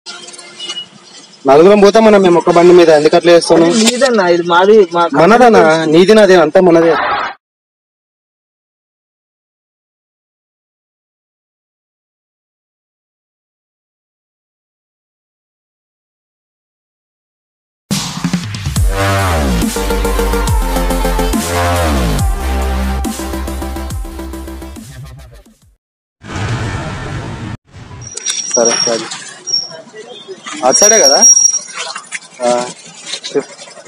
నలుగురం పోతాం మనం మేము ఒక్క బండి మీద ఎందుకు అట్లా చేస్తాను నీదన్నా ఇది మాది మా మనదనా నీది నాది అంతా మనదే సరే సరే అటు సైడే కదా ఆ, చెప్పు.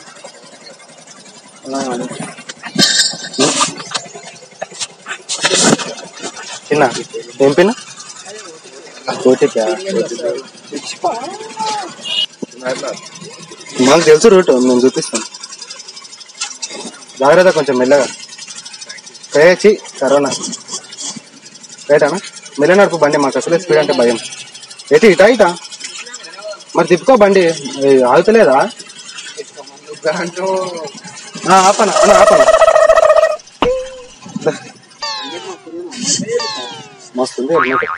చిన్న ఏం పిన్న కోటికా మాకు తెలుసు రూట్ మేము చూపిస్తాం జాగ్రత్త కొంచెం మెల్లగా కయచి కరోనా రైటానా మెల్ల నడుపు బండి మాకు అసలే స్పీడ్ అంటే భయం ఎటు ఇటా ఇటా మరి తిప్పుకో బండి ఏ, ఆగుతలేదా ఆ, ఆపనా అన్న, ఆపనా మస్తుంది helmet.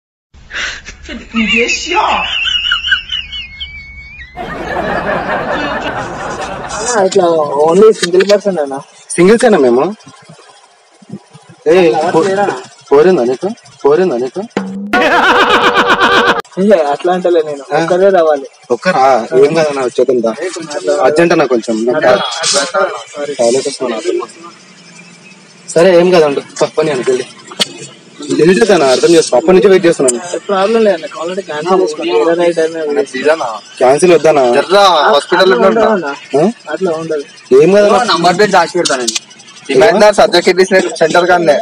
అన్నా, ఇట్లా ఓన్లీ సింగిల్ పర్సన్ అన్నా సింగిల్స్ ఏనా మేము ఏ పో- లేరా? పోరిందా నీకు పోరిందా నీకు ఏ, అట్లా అంటలే నేను ఒక్కరే రావాలి ఒక్కరా ఏం కదా వచ్చేదా అర్జెంట్ అన్న కొంచెం నాకు టాయిలెట్ వస్తున్నా సరే ఏం కదండి పని అనుకోండి లేట్ అవుతాను అర్థం చేసుకో అప్పటి నుంచి వెయిట్ చేస్తున్నాను ప్రాబ్లం లేదు ఆల్రెడీ క్యాన్సిల్ చేసుకోండి వేరే రైట్ అయినా క్యాన్సిల్ వద్దానా హాస్పిటల్ ఉండదు అన్నా. ఆ? అట్లా ఉండదు ఏం కదా నంబర్ ప్లేట్ దాచి పెడతాను ఇమాజినర్ సబ్జెక్ట్ సెంటర్ కానీ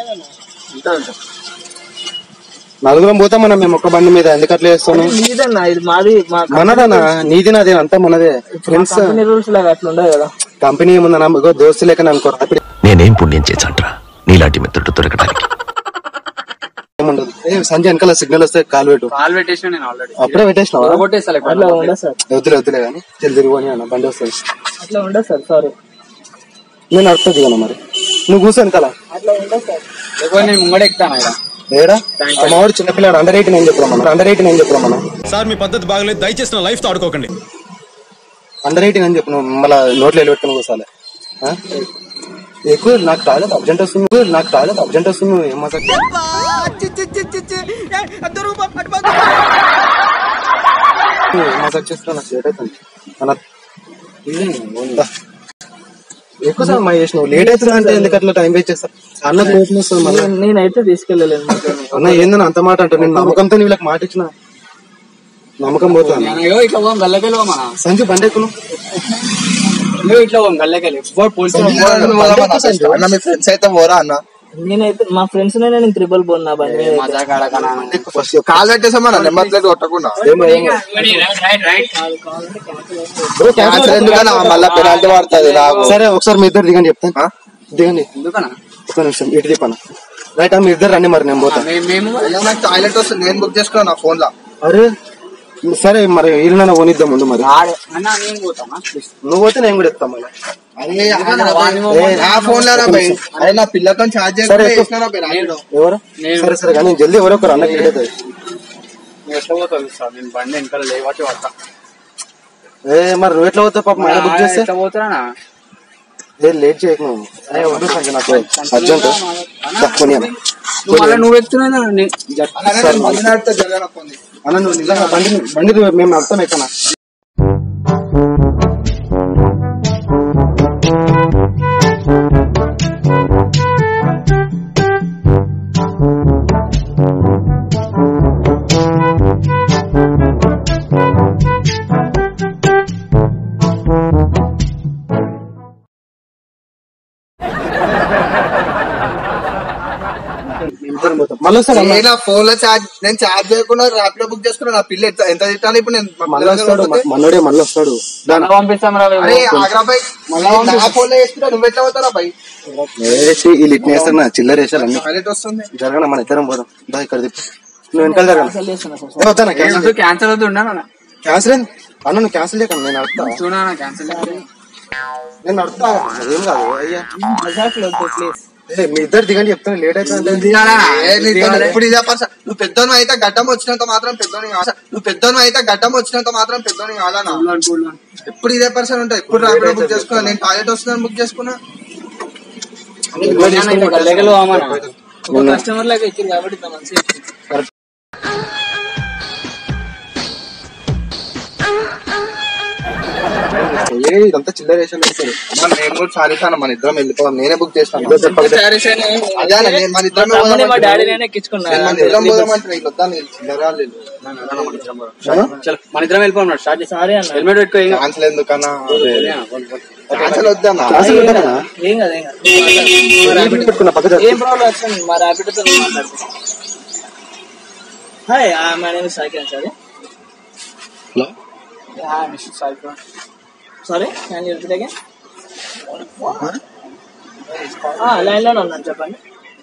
నలుగురం పోతాం మనం మేము ఒక్క బండి మీద ఎందుకు అట్లా చేస్తాను నీదన్నా ఇది మాది మా మనదనా నీది నాది అంతా మనదే ఫ్రెండ్స్ కంపెనీ రూల్స్ లాగా అట్లా ఉండదు కదా కంపెనీ ఏముందన్నా ఇగో దోస్తు లెక్క అనుకో అప్పుడు నేనేం పుణ్యం చేశాంట్రా నీలాంటి మిత్రుడు దొరకడానికి ఏముండదు ఏ సంజయ్ వెనకాల సిగ్నల్ వస్తే కాలు పెట్టు కాల్ పెట్టేసిన నేను ఆల్రెడీ అప్పుడే పెట్టేసినావా కొట్టేస్తా అట్లా ఉండదు సార్ వద్దులే వద్దులే కానీ చెల్లి తిరిగి అన్న బండి వస్తుంది అట్లా ఉండదు సార్ సారీ నేను అడుగుతా దిగను మరి నువ్వు కూర్చో వెనకాల అట్లా ఉండదు సార్ లేకపోతే నేను ముంగడ ఎక్కుతాను ఇక్కడ ఏడా మా వాడు చిన్నపిల్లాడు అండర్ ఎయిటీన్ ఏం చెప్పరా మనం అండర్ ఎయిటీన్ ఏం చెప్పరా మనం సార్ మీ పద్ధతి బాగలేదు దయచేసి నా లైఫ్ తో ఆడుకోకండి అండర్ ఎయిటీన్ అని చెప్పు నువ్వు మళ్ళీ నోట్లో వెళ్ళి పెట్టుకుని కూర్చోాలి ఆ? ఎక్కువ నాకు టాయిలెట్ అర్జెంట్ వస్తుంది ఎక్కువ నాకు టాయిలెట్ అర్జెంట్ వస్తుంది నువ్వు ఏం మజాక్ నువ్వు ఏం మజాక్ చేస్తున్నావు నాకు లేట్ అవుతుంది అన్న ఉందా? ఎక్కువ సార్ మా చేసినావు లేట్ అవుతుంది అంటే ఎందుకు అట్లా టైం వేస్ట్ చేస్తా అన్న కోపం వస్తుంది మళ్ళీ నేను- నేనైతే తీసుకెళ్ళలేను మీతో. అన్న ఏందని అంత మాట అంటావు నేను నమ్మకంతో నీ వీళ్ళకి మాట ఇచ్చిన నమ్మకం పోతాను నేను ఇట్లా పోం గల్లకెళ్ళి మన సంజు బండి ఎక్కును నువ్వు ఇట్లా పోం గల్లకెళ్ళి పోలీసు అన్న మీ ఫ్రెండ్స్ అయితే పోరా అన్న నేనైతే మా ఫ్రెండ్స్ నేను త్రిబుల్ బోన్ నా బండి మీద అయితే. మజా కాడకనా ఫస్ట్ కాల్ పెట్టేసామా నెంబర్ ప్లేట్ కొట్టకుండా మళ్ళీ పెనాల్టీ పడుతుంది సరే ఒకసారి మీ ఇద్దరు దిగండి చెప్తాను దిగండి ఎందుకనా ఒక నిమిషం ఇటు తిప్పన రైట్ మీ ఇద్దరు రండి మరి నేను పోతా మేము నాకు టాయిలెట్ వస్తుంది నేను బుక్ చేసుకున్నా నా ఫోన్ లో అరే సరే మరి వీళ్ళనైనా పోనిద్దాం ముందు మరి అన్న నేను పోతామా నువ్వు పోతే నేను కూడా ఎత్తాం మళ్ళీ అరే నా ఫోన్ లో అరే నా పిల్లతో ఛార్జ్ సరే, ఎక్కు. చేసిన ఎవరు సరే సరే కానీ జల్దీ ఎవరో ఒకరు అన్నకి లేట్ అవుతుంది ఎట్లా పోతుంది సార్ నేను బండి వెనకాల లేవట్టి పడతా ఏ మరి నువ్వు ఎట్లా పోతావు పాపం ఆయన బుక్ చేస్తే ఎట్లా పోతున్నా ఏ లేట్ చేయకు నువ్వు ఏ వద్దు సంజయ్ నాకు అర్జెంట్ కొని అన్న నువ్వు మళ్ళీ నువ్వు ఎక్కుతున్నా అన్న నువ్వు నిజంగా బండి బండి నువ్వు- మేము అర్థం ఎక్కనా మళ్ళీ వస్తాడు అన్న. నా ఫోన్ లో ఛార్జ్ నేను ఛార్జ్ చేయకుండా ర్యాపిడో బుక్ చేసుకున్నా నా పిల్ల ఎంత- ఎంత తిట్టాలి ఇప్పుడు నేను మా మళ్ళీ పిల్ల వస్తాడు దగ్గర పోతే? మనోడే మళ్ళీ వస్తాడు పంపిస్తాం అరే ఆగ్రా బై నా ఫోన్ లో వేస్తున్నా నువ్వు ఎట్లా పోతారా బై వేసి వీళ్ళు ఇట్లా వేస్తారు నా చిల్లర వేసారు అన్ని టాయిలెట్ వస్తుంది జరగన మన ఇద్దరం పోదాం దా ఇక్కడ తిప్పు నువ్వు వెనకాల జరగను చేస్తున్నా సార్ ఏ వద్దా క్యాన్సిల్ క్యాన్సల్ అవుతుండా క్యాన్సిల్ ఏంది? అన్న నువ్వు క్యాన్సిల్ చేయకండి నేను అడుగుతా చూడా క్యాన్సల్ నేను అడుగుతా ఏం కాదు అయ్యా మజాక్ లేదు ప్లీజ్ ఏ, మీ ఇద్దరు దిగండి చెప్తాను లేట్ అవుతుంది ఏ, నీతో ఎప్పుడు ఇదే పర్సన్ నువ్వు పెద్దోను అయితే గడ్డం వచ్చినంత మాత్రం పెద్దోని కాదా నువ్వు పెద్దోను అయితే గడ్డం వచ్చినంత మాత్రం పెద్దోని కాదా ఎప్పుడు ఇదే పర్సన్ ఉంటాయి ఎప్పుడు ర్యాపిడో బుక్ చేసుకున్నా నేను టాయిలెట్ వస్తున్నాను బుక్ చేసుకున్నా లెగలు కస్టమర్ లాగా ఎక్కింది కాబట్టి ఇంత మంచిగా ఎక్కింది. ఏ, ఇదంతా చిల్లర వేసాను వేస్తారు అమ్మా, నేను కూడా సారీ సార్ మన ఇద్దరం వెళ్ళిపోదాం నేనే బుక్ చేస్తాను ఇదో చెప్పక సారీస్ అని అదే అన్న, నేను మన ఇద్దరం తమ్ముని మా పోదామంటే- డాడీ నేనే ఎక్కించుకున్నా నేను మన ఇద్దరం పోదామంటే నీకు వద్దా నీకు చిల్లర లేదు మన ఇద్దరం వెళ్ళిపోన్నాడు స్టార్ట్ సారీ అన్న హెల్మెట్ పెట్టుకో ఏం క్యాన్సిల్ ఎందుకన్నా క్యాన్సిల్ వద్దన్నా క్లాసులు ఉంటానా ఏం కాదు ఏం కాదు ర్యాపిడ్ పెట్టుకున్నా పక్క జరుగు. ఏం ప్రాబ్లం వచ్చింది మా ర్యాపిడ్తో మాట్లాడుతున్నాం hi my name is Sai sorry hello sorry can you repeat again line లోనే ఉన్నాను చెప్పండి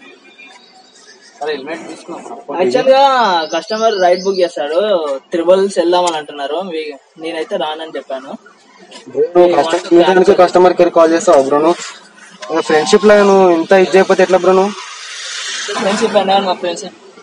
యాక్చువల్ గా కస్టమర్ రైడ్ బుక్ చేస్తాడు త్రిబుల్స్ వెళ్దామని అంటున్నారు మీ- నేనైతే రానని చెప్పాను నువ్వు కస్టమర్ కస్టమర్ కేర్ కాల్ చేస్తావు బ్రో నువ్వు ఫ్రెండ్షిప్ లో నువ్వు ఇంత ఇది చేయకపోతే ఎట్లా బ్రో నువ్వు ఫ్రెండ్షిప్ అయినా మా ఫ్రెండ్స్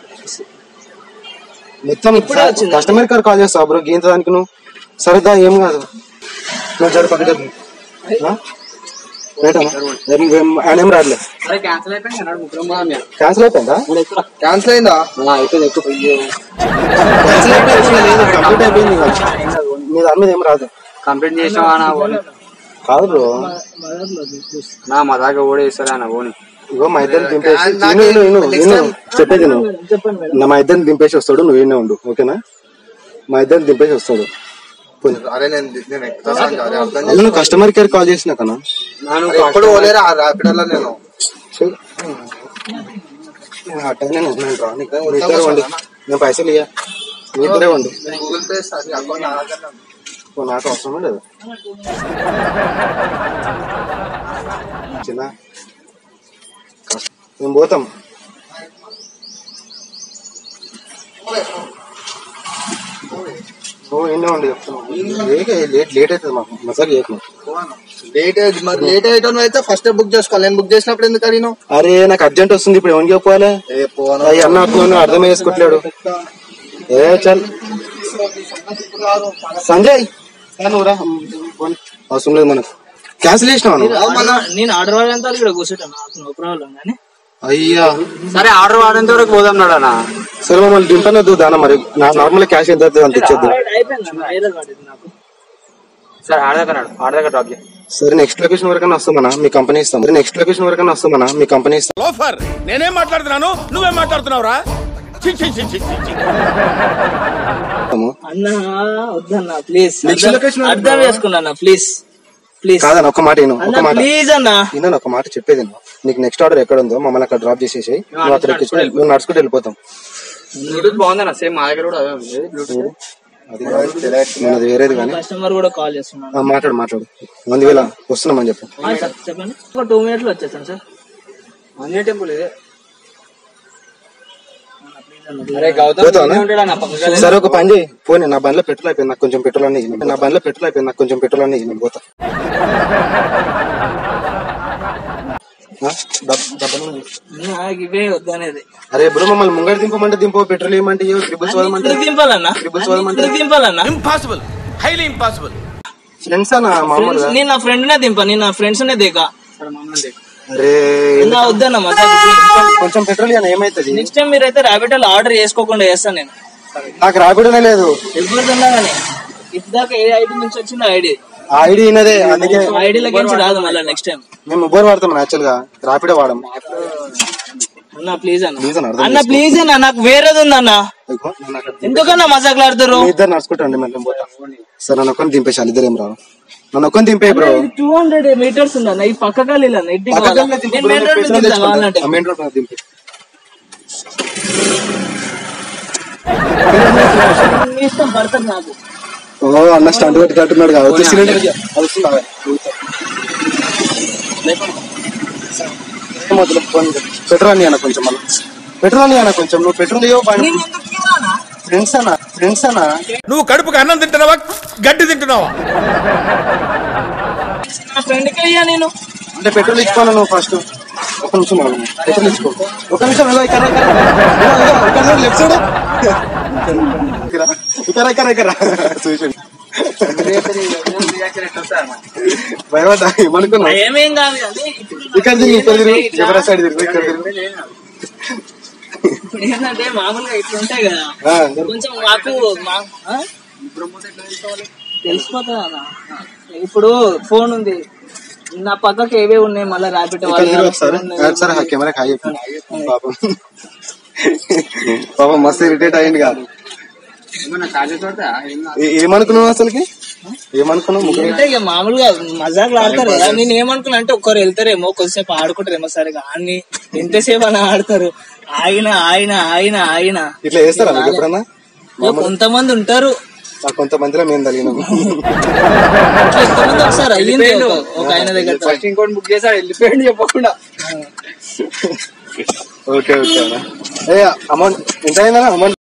మొత్తం ఇప్పుడే వచ్చింది. కస్టమర్ కేర్ కాల్ చేస్తావు బ్రో గీంత దానికి నువ్వు సరదా ఏం కాదు నువ్వు జర పక్క జరుగు. ఆ? రైట్ అమ్మా. ఏం- ఏం- ఆయన ఏం రాదులే క్యాన్సిల్ అయిపోయింది అన్నాడు ముగ్గురం పోదాం ఇక. క్యాన్సిల్ అయిపోయిందా క్యాన్సిల్ అయిందా అయిపోయింది ఎక్కువ క్యాన్సిల్ అయిపోయింది లేదు కంప్లీట్ అయిపోయింది ఇక. నీ దాని మీద ఏం రాదు కంప్లీట్ చేసినావా నా ఓని కాదు బ్రో నా మా దాకా ఓడేస్తారా నా ఓని ఇగో మా ఇద్దరు దింపేసి నాకు విను, విను, విను, next విను. time- చెప్పేది నువ్వు చెప్పండి మేడం నా మా ఇద్దరిని దింపేసి వస్తాడు నువ్వు ఈయనే ఉండు ఓకేనా మా ఇద్దరిని దింపేసి వస్తాడు పోనీ. అరే నేను నేను ఎక్కుతాను సార్, అరే అర్థం అదే నువ్వు కస్టమర్ కేర్ కాల్ చేసినా కన్నా నాను చేసుకో. ఎప్పుడు పోలేరా ఆ ర్యాపిడోలో నేను అట్టనే నేను ఉన్నాను రా. నీకు మీ ఇద్దరే వండి నేను పైసలు ఇయ్యా మీ ఇద్దరే వండి గూగుల్ పే సార్ అకౌంట్ నా దగ్గర ఉంది. ఓ, నాకు అవసరం లేదు చిన్న మేము పోతాం నువ్వు ఎన్నో ఉండి చెప్తున్నావు లేట్ లేట్ అవుతుంది మాకు మసాలా చేయకు లేట్ అయ్యి మరి లేట్ అయ్యటం అయితే ఫస్ట్ బుక్ చేసుకోవాలి నేను బుక్ చేసినప్పుడు ఎందుకు అడిగినావు అరే నాకు అర్జెంట్ వస్తుంది ఇప్పుడు ఏమని చెప్పాలి ఏ పోను అయ్యి అన్న అట్లా అర్థం చేసుకోవట్లేడు ఏ చల్ సంజయ్ రా నువ్వు రా పోనీ. అవసరం లేదు మనకు క్యాన్సిల్ చేసినావు నువ్వు? నేను ఆర్డర్ వాళ్ళంతా ఇక్కడ కూర్చుంటాను నాకు నో ప్రాబ్లం కానీ అయ్యా సరే ఆర్డర్ వాడేంత వరకు పోదాం నాడనా సరే మమ్మల్ని దింపనొద్దు దాన మరి నా నార్మల్ క్యాష్ ఎంత అవుతుంది అంత ఇచ్చేద్దు అయిపోయింది అన్న ఐరన్ పడింది నాకు సరే ఆడ దగ్గర నాడు ఆడ దగ్గర డ్రాప్ చేయి సరే నెక్స్ట్ లొకేషన్ వరకన్నా వస్తామన్నా మీ కంపెనీ ఇస్తాం సరే నెక్స్ట్ లొకేషన్ వరకన్నా వస్తామన్నా మీ కంపెనీ ఇస్తాం లోఫర్ నేనేం మాట్లాడుతున్నాను నువ్వేం మాట్లాడుతున్నావురా చి, చి, చి, చి, చి, చి. అన్న వద్దన్న ప్లీజ్ Next location వరకు అర్థం చేసుకున్నా ప్లీజ్ ప్లీజ్ కాదన్న ఒక మాట విను ఒక అన్న మాట ప్లీజ్ అన్న విన్నాను ఒక మాట చెప్పేది విను. నీకు నెక్స్ట్ ఆర్డర్ ఎక్కడ ఉందో మమ్మల్ని అక్కడ డ్రాప్ చేసేసి నువ్వు అక్కడ ఎక్కించుకొని నువ్వు నడుచుకుంటూ వెళ్ళిపోతాం బ్లూటూత్ బాగుందన్న సేమ్ మా దగ్గర కూడా అదే ఉంది బ్లూటూత్ అది మనది వేరేది కానీ కస్టమర్ కూడా కాల్ చేస్తున్నాను ఆ, మాట్లాడు మాట్లాడు మంది వేళ వస్తున్నామని చెప్పు ఆ, సార్ చెప్పండి ఒక టూ మినిట్స్ లో వచ్చేసాను సార్ ఆంజనేయ టెంపుల్ ఇదే అరే గౌతమ్ పోతావా? ఇక్కడే ఉంటాడు అన్న పక్కగా సరే ఒక పని చేయి పోనీ నా బండిలో పెట్రోల్ అయిపోయింది నాకు కొంచెం పెట్రోల్ అని ఇవ్వు. నా బండిలో పెట్రోల్ అయిపోయింది నాకు కొంచెం పెట్రోల్ అని ఇవ్వు. నేను పోతా ఆ? డబ్- డబ్బులు ఉన్నాయి. నాకు ఇవే వద్దనేది అరే బ్రో మమ్మల్ని ముంగడి దింపమంటే దింపో పెట్రోల్ ఏమంటే ట్రిపుల్స్ వదమంటే ఇప్పుడు దింపాలన్నా ట్రిపుల్స్ వదమంటే ఇప్పుడు దింపాలన్నా ఇంపాసిబుల్ హైలీ ఇంపాసిబుల్ ఫ్రెండ్స్ అన్న మామూలుగా నేను నా ఫ్రెండ్ నే దింపా నేను నా ఫ్రెండ్స్ నే దిగా అరే నా వద్దన్న మజాక్ కొంచెం పెట్రోల్ ఇవ్వను ఏమైతుంది నెక్స్ట్ టైం మీరైతే ర్యాబిట్ ఆర్డర్ చేసుకోకుండా చేస్తాను నేను నాకు రాబిడనే లేదు ఎవరిదన్నా కానీ ఇప్పటిదాకా ఏ ఐడి నుంచి వచ్చిందో ఐడి ఆ ఐడి ఇన్నదే అందుకే ఐడీలకి నుంచి రాదు మళ్ళీ నెక్స్ట్ టైం మేము ఉబర్ వాడతాం యాక్చువల్ గా రాపిడే వాడము అన్న ప్లీజ్ అన్న ప్లీజ్ అని అర్థం అన్న ప్లీజ్ అన్న నాకు వేరేది ఉంది అన్న ఇదిగో, నన్ను అక్కడ దింపేసి- ఎందుకన్నా మజాకులాడుతారు మీ ఇద్దరు నడుచుకుంటండి మేము పోతాం సరే నన్ను ఒక్కని దింపేసి ఇద్దరు ఏం రావు నన్ను ఒక్కని దింపే బ్రో టూ హండ్రెడ్ మీటర్స్ ఉంది అన్న ఈ పక్క గల్లీలో అన్న ఇడ్డి కావాలా? నేను మెయిన్ రోడ్ మీద దింపుతా కావాలంటే మెయిన్ రోడ్ మీద దింపే మీ ఇష్టం పడుతుంది నాకు ఓ అన్న స్టంట్ పెట్టి కట్టున్నాడు కావచ్చు సిలిండర్ వస్తుందా పెట్రోల్ అని అన్న కొంచెం మళ్ళీ పెట్రోల్ అని అన్న కొంచెం నువ్వు పెట్రోల్ ఇవ్వ నేను ఎందుకు ఇవ్వాలా? ఫ్రెండ్స్ అన్న ఫ్రెండ్స్ అన్న నువ్వు కడుపుకి అన్నం తింటున్నావా గడ్డి తింటున్నావా నా ఫ్రెండ్ కి అయ్యా నేను అంటే పెట్రోల్ ఇచ్చుకోను నువ్వు ఫస్ట్ ఒక నిమిషం ఆగు. ఎక్కడ తీసుకో ఒక నిమిషం ఇలా ఇక్కడ ఇక్కడ ఇలా, ఇలా, ఇక్కడ లెఫ్ట్ సైడ్ ఇక్కడ ఇక్కడ ఇక్కడ ఇక్కడ చూసండి భయపడ్డా ఏమనుకున్నా ఏమేం కాదు కానీ ఇప్పుడు ఇక్కడ తిరిగి ఇక్కడ తిరిగి కెమెరా సైడ్ తిరిగి ఇక్కడ తిరిగి ఇప్పుడు ఏంటంటే మామూలుగా ఇట్లా ఉంటాయి కదా ఆ, కొంచెం మాకు మా- ఆ? తెలిసిపోతుంది అన్న ఇప్పుడు ఫోన్ ఉంది నా పక్కకి ఏవే ఉన్నాయి మళ్ళీ ర్యాపిడ్ ఇక్కడ తిరిగి ఒకసారి ఒకసారి ఆ కెమెరా హాయ్ చెప్పు పాపం పాపం మస్తు ఇరిటేట్ అయ్యింది కాదు ఏ- ఏమనుకున్నావు అసలుకి ఏమనుకున్నావు ముగ్గురు అంటే ఇక మామూలుగా మజాక్ ఆడతారు కదా నేను ఏమనుకున్నా అంటే ఒక్కరు వెళ్తారేమో కొద్దిసేపు ఆడుకుంటారేమో సరిగా అన్ని ఎంతసేపు అని ఆడతారు ఆయన ఆయన ఆయన ఆయన ఇట్లా చేస్తారా మీకు ఎప్పుడన్నా ఇక కొంతమంది ఉంటారు ఆ కొంతమందిలో మేము తగినాం ఇట్లా ఎంతమంది ఒకసారి అయ్యింది ఒక- ఒక ఆయన దగ్గర ఫస్ట్ ఇంకోటి బుక్ చేసాడు వెళ్ళిపోయింది చెప్పకుండా ఓకే ఓకే అన్న ఏ అమౌంట్ ఎంత అయిందన్నా అమౌంట్